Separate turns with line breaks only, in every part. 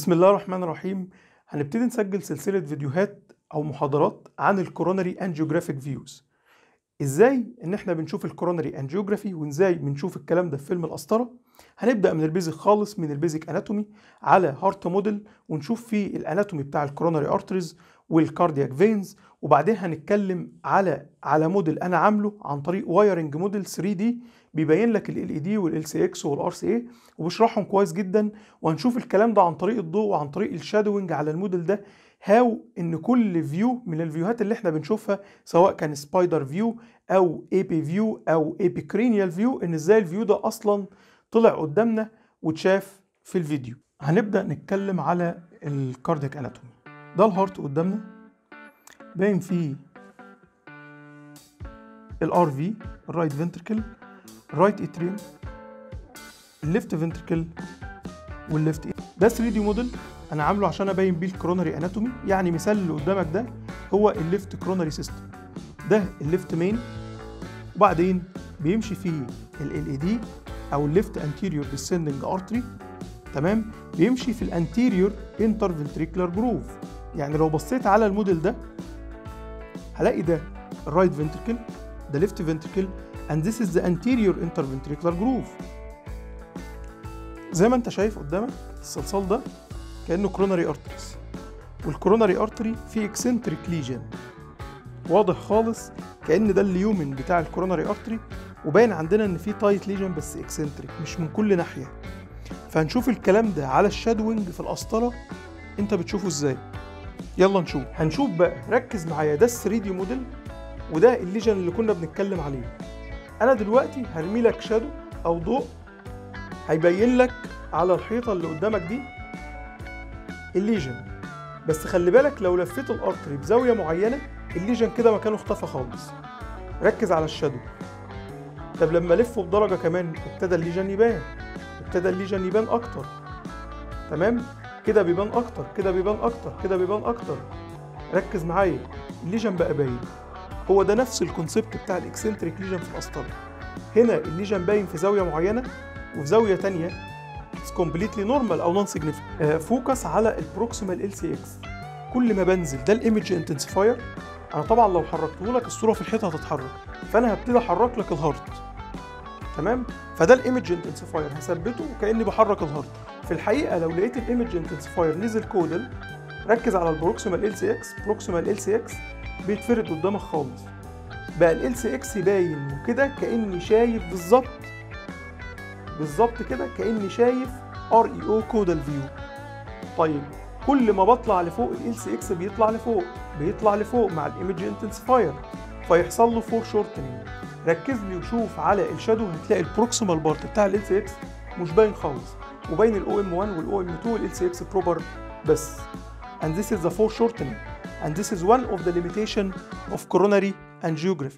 بسم الله الرحمن الرحيم هنبتدي نسجل سلسلة فيديوهات أو محاضرات عن الكوروناري انجيوجرافيك فيوز ازاي ان احنا بنشوف الكوروناري انجيوجرافي وازاي بنشوف الكلام ده في فيلم القسطرة هنبدأ من البيزك خالص من البيزك اناتومي على هارت موديل ونشوف فيه الاناتومي بتاع الكوروناري ارتريز والكاردياك فينز وبعدين هنتكلم على على موديل انا عامله عن طريق وايرنج موديل 3 دي بيبين لك ال اي دي والال سي اكس والار سي اي وبيشرحهم كويس جدا وهنشوف الكلام ده عن طريق الضوء وعن طريق الشادوينج على الموديل ده هاو ان كل فيو من الفيوهات اللي احنا بنشوفها سواء كان سبايدر فيو او اي بي فيو او اي بي كرينيال فيو ان ازاي الفيو ده اصلا طلع قدامنا واتشاف في الفيديو هنبدا نتكلم على الكاردياك اناتومي ده الهارت قدامنا باين فيه الار في الرايت فنتركل الرايت اتريوم الليفت فنتركل والليفت ده 3 دي موديل انا عامله عشان ابين بيه الكرونري اناتومي يعني مثال اللي قدامك ده هو الليفت كرونري سيستم ده الليفت مين وبعدين بيمشي فيه ال اي دي او الليفت انتيريور ديسندنج ارتري تمام بيمشي في الانتيريور انترفنتريكولار جروف يعني لو بصيت على الموديل ده هلاقي ده الرايت فنتركل ده ليفت فنتركل and this is the anterior interventricular groove زي ما انت شايف قدامك الصلصال ده كانه كروناري ارتريز والكروناري ارتري فيه اكسنتريك ليجن واضح خالص كان ده اليومن بتاع الكروناري ارتري وباين عندنا ان في تايت ليجن بس اكسنتريك مش من كل ناحيه فهنشوف الكلام ده على الشادوينج في القسطره انت بتشوفه ازاي يلا نشوف هنشوف بقى ركز معايا ده ال 3 دي موديل وده الليجن اللي كنا بنتكلم عليه انا دلوقتي هرمي لك شادو او ضوء هيبين لك على الحيطه اللي قدامك دي الليجن بس خلي بالك لو لفيت الارتري بزاويه معينه الليجن كده مكانه اختفى خالص ركز على الشادو طب لما الفه بدرجه كمان ابتدى الليجن يبان ابتدى الليجن يبان اكتر تمام كده بيبان اكتر كده بيبان اكتر كده بيبان اكتر ركز معايا الليجن بقى باين هو ده نفس الكونسيبت بتاع الاكسنتريك ليجن في القسطره هنا الليجن باين في زاويه معينه وفي زاويه تانية اتس كومبليتلي نورمال او نون سيجنيفيكانت فوكس على البروكسيمال ال سي اكس كل ما بنزل ده الايمج انتنسيفاير انا طبعا لو حركته لك الصوره في الحيطه هتتحرك فانا هبتدي احرك لك الهارت تمام فده الايمج انتنسيفاير هثبته وكاني بحرك الهارت في الحقيقه لو لقيت الايمج انتنسيفاير نزل كودل ركز على البروكسيمال ال سي اكس بروكسيمال ال سي اكس بيتفرد قدامك خالص بقى ال سي اكس باين وكده كاني شايف بالظبط بالظبط كده كاني شايف ار اي او كودال فيو طيب كل ما بطلع لفوق ال سي اكس بيطلع لفوق بيطلع لفوق مع الايمج انتنسيفاير فيحصل له فور شورتنج ركز لي وشوف على الشادو هتلاقي البروكسيمال بارت بتاع ال سي اكس مش باين خالص وباين الاو ام 1 والاو ام 2 والال سي اكس بروبر بس and this is the foreshortening and this is one of the limitation of coronary angiography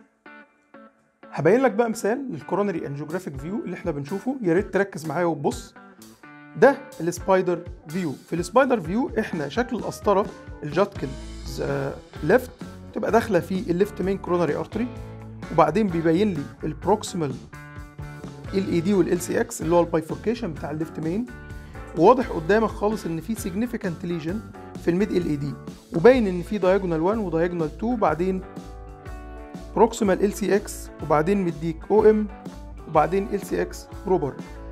هبين لك بقى مثال للكورونري انجيوجرافيك فيو اللي احنا بنشوفه يا ريت تركز معايا وتبص ده السبايدر فيو في السبايدر فيو احنا شكل القسطره الجاتكل ليفت تبقى داخله في الليفت مين كورونري ارتري وبعدين بيبين لي البروكسيمال ال اي دي والال سي اكس اللي هو البايفوركيشن بتاع الليفت مين وواضح قدامك خالص ان في سيجنيفيكانت ليجن في الميد ال اي دي وباين ان في دايجونال 1 ودايجونال 2 بعدين بروكسيمال ال سي اكس وبعدين مديك او ام وبعدين ال سي اكس بروبر